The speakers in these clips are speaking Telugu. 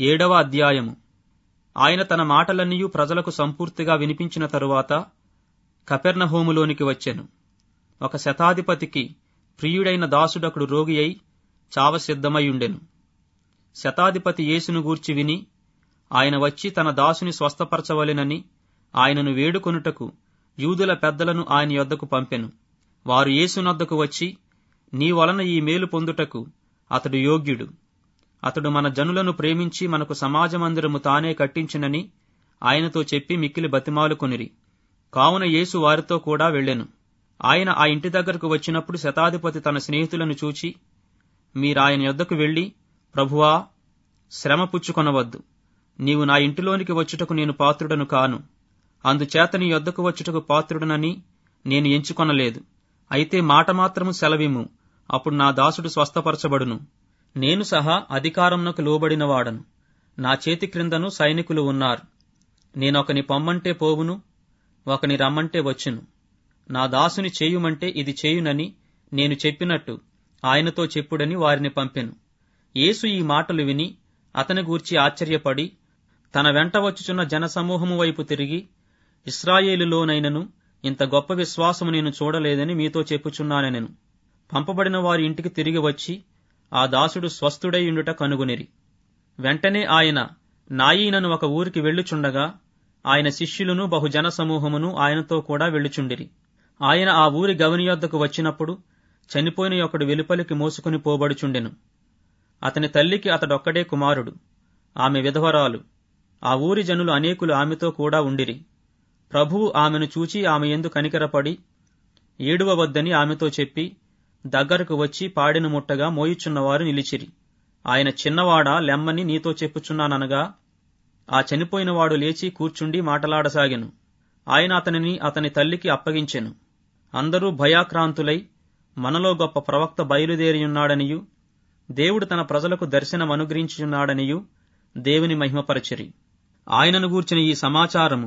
ఏడవ అధ్యాయము ఆయన తన మాటలన్నీయు ప్రజలకు సంపూర్తిగా వినిపించిన తరువాత కపెర్నహోములోనికి వచ్చెను ఒక శతాధిపతికి ప్రియుడైన దాసుడకుడు రోగి అయి చావ సిద్ధమయ్యుండెను శతాధిపతి యేసును గూర్చి విని ఆయన వచ్చి తన దాసుని స్వస్థపరచవలెనని ఆయనను వేడుకొనుటకు యూదుల పెద్దలను ఆయన యొద్దకు పంపెను వారు యేసునొద్దకు వచ్చి నీ వలన ఈ మేలు పొందుటకు అతడు యోగ్యుడు అతడు మన జనులను ప్రేమించి మనకు సమాజమందిరము తానే కట్టించునని ఆయనతో చెప్పి మిక్కిలి బతిమాలుకొనిరి కావున యేసు వారితో కూడా వెళ్ళెను ఆయన ఆ ఇంటి దగ్గరకు వచ్చినప్పుడు శతాధిపతి తన స్నేహితులను చూచి మీరాయన యొద్దకు వెళ్లి ప్రభువా శ్రమ పుచ్చుకొనవద్దు నీవు నా ఇంటిలోనికి వచ్చుటకు నేను పాత్రుడను కాను అందుచేత నీ యొద్దకు వచ్చుటకు పాత్రుడనని నేను ఎంచుకొనలేదు అయితే మాట మాత్రము సెలవిము అప్పుడు నా దాసుడు స్వస్థపరచబడును నేను సహా అధికారమునకు లోబడిన వాడను నా చేతి క్రిందను సైనికులు ఉన్నారు నేనొకని పొమ్మంటే పోవును ఒకని రమ్మంటే వచ్చును నా దాసుని చేయుమంటే ఇది చేయునని నేను చెప్పినట్టు ఆయనతో చెప్పుడని వారిని పంపెను యేసు ఈ మాటలు విని అతని గూర్చి ఆశ్చర్యపడి తన వెంట వచ్చుచున్న జనసమూహము వైపు తిరిగి ఇస్రాయేలులోనైనను ఇంత గొప్ప విశ్వాసము నేను చూడలేదని మీతో చెప్పుచున్నానెను పంపబడిన వారి ఇంటికి తిరిగి వచ్చి ఆ దాసుడు స్వస్థుడై ఉండుట కనుగొనిరి వెంటనే ఆయన నాయీనను ఒక ఊరికి వెళ్ళుచుండగా ఆయన శిష్యులను బహుజన సమూహమును ఆయనతో కూడా వెళ్ళుచుండిరి ఆయన ఆ ఊరి గవని యొద్దకు వచ్చినప్పుడు చనిపోయిన ఒకడు వెలుపలికి మోసుకుని పోబడుచుండెను అతని తల్లికి అతడొక్కడే కుమారుడు ఆమె విధవరాలు ఆ ఊరి జనులు అనేకులు ఆమెతో కూడా ఉండిరి ప్రభువు ఆమెను చూచి ఆమె ఎందు కనికరపడి ఏడువ వద్దని ఆమెతో చెప్పి దగ్గరకు వచ్చి పాడిన ముట్టగా మోయిచున్నవారు నిలిచిరి ఆయన చిన్నవాడా లెమ్మని నీతో చెప్పుచున్నాననగా ఆ చనిపోయినవాడు లేచి కూర్చుండి మాటలాడసాగెను ఆయన అతనిని అతని తల్లికి అప్పగించెను అందరూ భయాక్రాంతులై మనలో గొప్ప ప్రవక్త బయలుదేరియున్నాడనియు దేవుడు తన ప్రజలకు దర్శనం అనుగ్రహించున్నాడనియు దేవుని మహిమపరచిరి ఆయనను గూర్చిన ఈ సమాచారము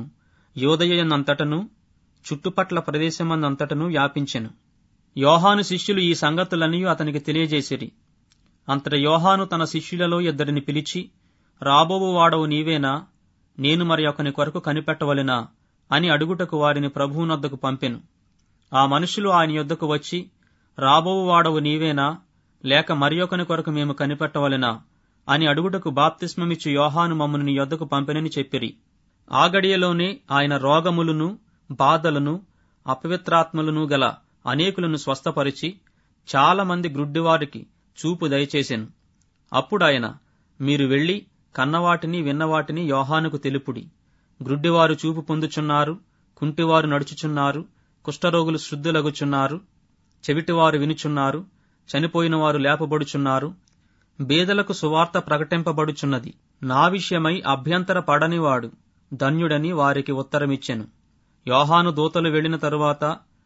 యోదయంతటను చుట్టుపట్ల ప్రదేశమందంతటను వ్యాపించెను యోహాను శిష్యులు ఈ సంగతులన్నీ అతనికి తెలియజేసిరి అంతట యోహాను తన శిష్యులలో ఇద్దరిని పిలిచి రాబోవు వాడవు నీవేనా నేను మరి ఒకని కొరకు కనిపెట్టవలెనా అని అడుగుటకు వారిని ప్రభువునొద్దకు పంపెను ఆ మనుషులు ఆయన యొద్దకు వచ్చి రాబోవు వాడవు నీవేనా లేక మరి ఒకని కొరకు మేము కనిపెట్టవలెనా అని అడుగుటకు బాప్తిస్మమిచ్చు యోహాను మమ్మను నీ యొద్దకు పంపెనని చెప్పిరి ఆ గడియలోనే ఆయన రోగములను బాధలను అపవిత్రాత్మలను గల అనేకులను స్వస్థపరిచి చాలా మంది గ్రుడ్డివారికి చూపు దయచేసెను అప్పుడాయన మీరు వెళ్లి కన్నవాటిని విన్నవాటిని యోహానుకు తెలుపుడి గ్రుడ్డివారు చూపు పొందుచున్నారు కుంటివారు నడుచుచున్నారు కుష్ఠరోగులు శుద్ధులగుచున్నారు చెవిటివారు వినుచున్నారు చనిపోయిన వారు లేపబడుచున్నారు బేదలకు సువార్త ప్రకటింపబడుచున్నది నా విషయమై అభ్యంతర పడనివాడు ధన్యుడని వారికి ఉత్తరమిచ్చెను యోహాను దూతలు వెళ్లిన తరువాత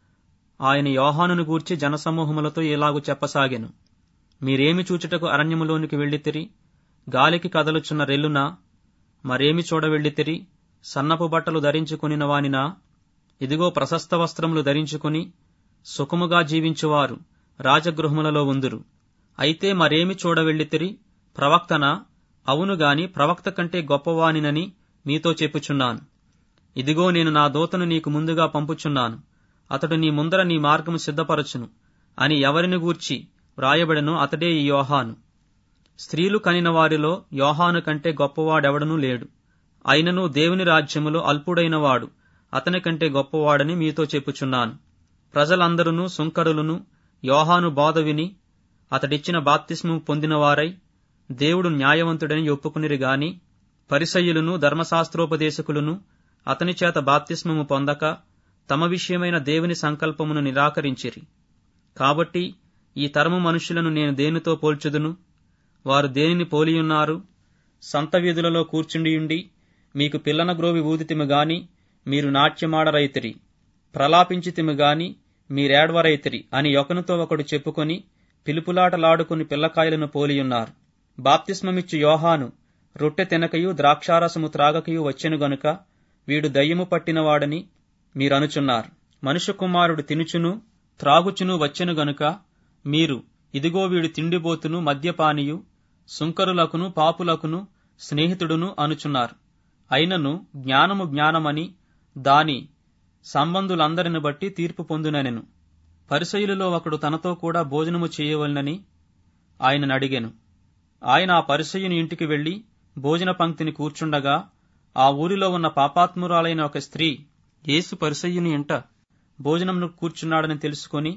ఆయన యోహానును గూర్చి జనసమూహములతో ఇలాగు చెప్పసాగెను మీరేమి చూచుటకు అరణ్యములోనికి వెళ్ళితిరి గాలికి కదలుచున్న రెల్లునా మరేమి చూడ వెళ్ళితిరి సన్నపు బట్టలు ధరించుకునిన వానినా ఇదిగో ప్రశస్త వస్త్రములు ధరించుకుని సుఖముగా జీవించువారు రాజగృహములలో ఉందురు అయితే మరేమి చూడవెళ్ళితిరి ప్రవక్తన అవును గాని ప్రవక్త కంటే గొప్పవానినని మీతో చెప్పుచున్నాను ఇదిగో నేను నా దూతను నీకు ముందుగా పంపుచున్నాను అతడు నీ ముందర నీ మార్గము సిద్ధపరచును అని ఎవరిని గూర్చి వ్రాయబడనో అతడే ఈ యోహాను స్త్రీలు కనిన వారిలో యోహాను కంటే గొప్పవాడెవడనూ లేడు అయినను దేవుని రాజ్యములో అల్పుడైన వాడు అతని కంటే గొప్పవాడని మీతో చెప్పుచున్నాను ప్రజలందరూ సుంకరులను యోహాను బోధ విని అతడిచ్చిన బాప్తిస్ము పొందినవారై దేవుడు న్యాయవంతుడని ఒప్పుకునిరి గాని పరిసయ్యులను ధర్మశాస్త్రోపదేశకులను అతని చేత బాప్తిస్మము పొందక తమ విషయమైన దేవుని సంకల్పమును నిరాకరించిరి కాబట్టి ఈ తరము మనుషులను నేను దేనితో పోల్చుదును వారు దేనిని పోలియున్నారు సంత వీధులలో కూర్చుండియుండి మీకు పిల్లన గ్రోవి ఊదితిమి గాని మీరు నాట్యమాడరైతిరి ప్రలాపించితిమి గాని మీరేడ్వరైతిరి అని ఒకనితో ఒకడు చెప్పుకొని పిలుపులాటలాడుకుని పిల్లకాయలను పోలియున్నారు బాప్తిస్మమిచ్చు యోహాను రొట్టె తినకయు ద్రాక్షారసము త్రాగకయు వచ్చెను గనుక వీడు దయ్యము పట్టినవాడని మీరనుచున్నారు మనుష్య కుమారుడు తినుచును త్రాగుచును వచ్చెను గనుక మీరు ఇదిగో వీడు తిండిబోతును మద్యపానియు సుంకరులకును పాపులకును స్నేహితుడును అనుచున్నారు అయినను జ్ఞానము జ్ఞానమని దాని సంబంధులందరిని బట్టి తీర్పు పొందుననెను పరిసయులలో ఒకడు తనతో కూడా భోజనము చేయవలనని ఆయనను అడిగాను ఆయన ఆ పరిసయుని ఇంటికి వెళ్లి భోజన పంక్తిని కూర్చుండగా ఆ ఊరిలో ఉన్న పాపాత్మురాలైన ఒక స్త్రీ యేసు పరిసయ్యుని ఇంట భోజనంను కూర్చున్నాడని తెలుసుకొని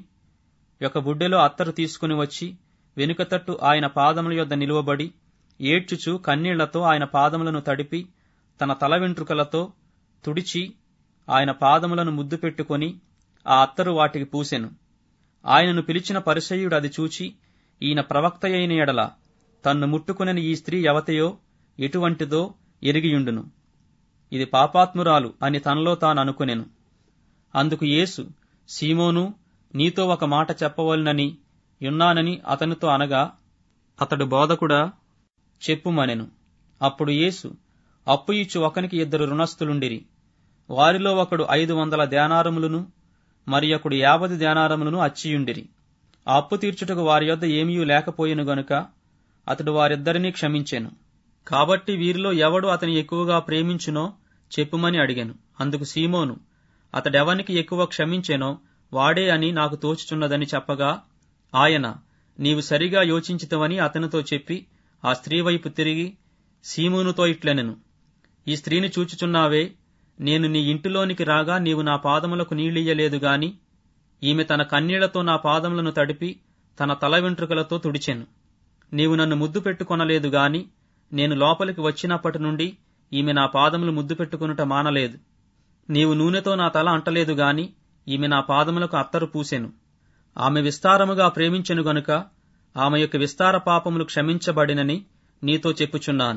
ఒక బుడ్డెలో అత్తరు తీసుకుని వచ్చి వెనుక తట్టు ఆయన పాదముల యొద్ద నిలువబడి ఏడ్చుచు కన్నీళ్లతో ఆయన పాదములను తడిపి తన తల వెంట్రుకలతో తుడిచి ఆయన పాదములను ముద్దు పెట్టుకొని ఆ అత్తరు వాటికి పూసెను ఆయనను పిలిచిన పరిసయుడు అది చూచి ఈయన ప్రవక్త అయిన ఎడల తన్ను ముట్టుకునని ఈ స్త్రీ ఎవతయో ఎటువంటిదో ఎరిగియుండును ఇది పాపాత్మురాలు అని తనలో తాను అనుకునెను అందుకు యేసు సీమోను నీతో ఒక మాట చెప్పవలనని యున్నానని అతనితో అనగా అతడు బోధకుడా చెప్పుమనెను అప్పుడు యేసు అప్పు ఇచ్చు ఒకనికి ఇద్దరు రుణస్థులుండిరి వారిలో ఒకడు ఐదు వందల ధ్యానారములను మరి ఒకడు యాభై ధ్యానారములను అచ్చియుండిరి ఆ అప్పు తీర్చుటకు వారి యొద్ద ఏమీ లేకపోయెను గనుక అతడు వారిద్దరినీ క్షమించెను కాబట్టి వీరిలో ఎవడు అతని ఎక్కువగా ప్రేమించునో చెప్పుమని అడిగాను అందుకు సీమోను అతడెవనికి ఎక్కువ క్షమించెనో వాడే అని నాకు తోచుచున్నదని చెప్పగా ఆయన నీవు సరిగా యోచించితవని అతనితో చెప్పి ఆ స్త్రీ వైపు తిరిగి సీమోనుతో ఇట్లనెను ఈ స్త్రీని చూచుచున్నావే నేను నీ ఇంటిలోనికి రాగా నీవు నా పాదములకు నీళ్ళియ్యలేదు గాని ఈమె తన కన్నీళ్లతో నా పాదములను తడిపి తన తల వెంట్రుకలతో తుడిచెను నీవు నన్ను ముద్దు పెట్టుకొనలేదు గాని నేను లోపలికి వచ్చినప్పటి నుండి ఈమె నా పాదములు ముద్దు పెట్టుకునుట మానలేదు నీవు నూనెతో నా తల అంటలేదు గాని ఈమె నా పాదములకు అత్తరు పూసెను ఆమె విస్తారముగా ప్రేమించెను గనుక ఆమె యొక్క విస్తార పాపములు క్షమించబడినని నీతో చెప్పుచున్నాను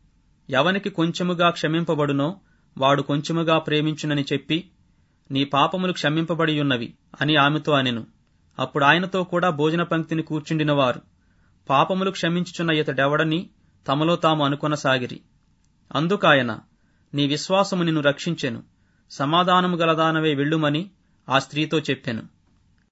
ఎవనికి కొంచెముగా క్షమింపబడునో వాడు కొంచెముగా ప్రేమించునని చెప్పి నీ పాపములు క్షమింపబడి ఉన్నవి అని ఆమెతో అనెను అప్పుడు ఆయనతో కూడా భోజన పంక్తిని కూర్చుండిన వారు పాపములు క్షమించుచున్న ఇతడెవడని తమలో తాము అనుకొనసాగిరి అందుకాయన నీ విశ్వాసము నిన్ను రక్షించెను సమాధానము గలదానవే వెళ్ళుమని ఆ స్త్రీతో చెప్పెను